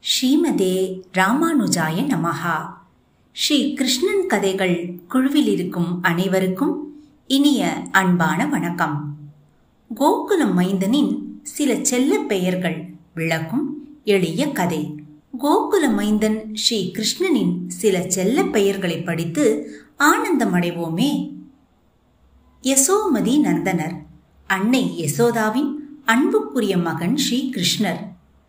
ஸ்ரீமதே ராமானுஜாய நமஹா ஸ்ரீ கிருஷ்ணன் கதைகள் குழுவில் இருக்கும் அனைவருக்கும் இனிய அன்பான வணக்கம் கோகுலம் மைந்தனின் சில செல்ல பெயர்கள் விளக்கும் எளிய கதை கோகுல மைந்தன் ஸ்ரீ கிருஷ்ணனின் சில செல்ல பெயர்களை படித்து ஆனந்தமடைவோமே யசோமதி நந்தனர் அன்னை யசோதாவின் அன்புக்குரிய மகன் ஸ்ரீ கிருஷ்ணர்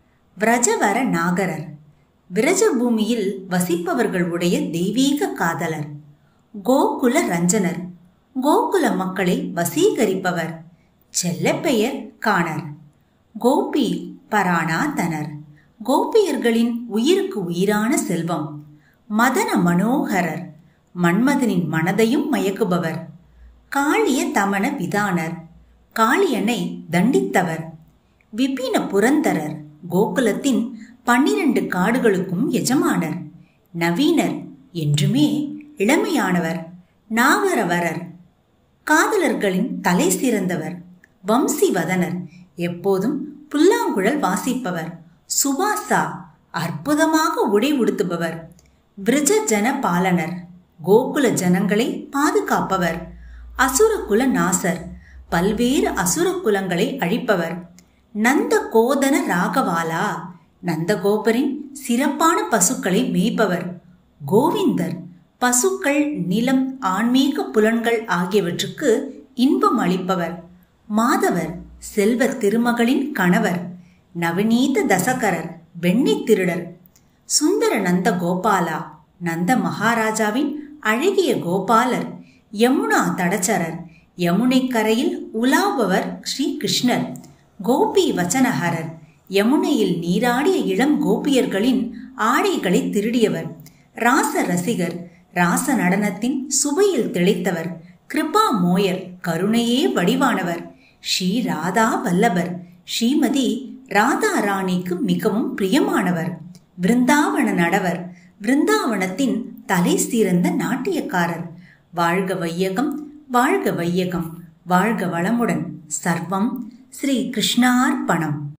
விரஜவர நாகரர் விரஜ பூமியில் வசிப்பவர்கள் உடைய தெய்வீக காதலர் கோகுல ரஞ்சனர் கோகுல மக்களை வசீகரிப்பவர் செல்ல பெயர் காணர் கோபி பராணாதனர் கோபியர்களின் உயிருக்கு உயிரான செல்வம் மதன மனோகரர் மன்மதனின் மனதையும் மயக்குபவர் காளிய தமன விதானர் காளியனை தண்டித்தவர் விபின புரந்தரர் கோகுலத்தின் பன்னிரண்டு காடுகளுக்கும் எஜமானர் நவீனர் என்றுமே இளமையானவர் நாகரவரர் காதலர்களின் தலை சிறந்தவர் வம்சிவதனர் எப்போதும் புல்லாங்குழல் வாசிப்பவர் சுபாசா அற்புதமாக உடை உடுத்துபவர் விரஜ ஜன பாலனர் கோகுல ஜனங்களை பாதுகாப்பவர் அசுரகுல நாசர் பல்வேறு அசுர குலங்களை அழிப்பவர் நந்த கோதன ராகவாலா நந்தகோபரின் சிறப்பான பசுக்களை மேய்ப்பவர் கோவிந்தர் பசுக்கள் நிலம் ஆன்மீக புலன்கள் ஆகியவற்றுக்கு இன்பம் அளிப்பவர் மாதவர் செல்வ திருமகளின் கணவர் நவநீத தசகரர் வெண்ணெய் திருடர் சுந்தர நந்த கோபாலா நந்த மகாராஜாவின் அழகிய கோபாலர் யமுனா தடச்சரர் யமுனை கரையில் உலாபவர் ஸ்ரீ கிருஷ்ணர் கோபி வச்சனஹரர் யமுனையில் நீராடிய இளம் கோபியர்களின் ஆடைகளை திருடியவர் ராச ரசிகர் ராச நடனத்தின் சுவையில் திளைத்தவர் கிருபா மோயர் கருணையே வடிவானவர் ஸ்ரீ ராதா வல்லபர் ஸ்ரீமதி ராதா ராணிக்கு மிகவும் பிரியமானவர் பிருந்தாவன நடவர் பிருந்தாவனத்தின் தலை சிறந்த நாட்டியக்காரர் வாழ்க வையகம் வாழ்க வையகம் வாழ்க வளமுடன் சர்வம் ஸ்ரீ கிருஷ்ணார்ப்பணம்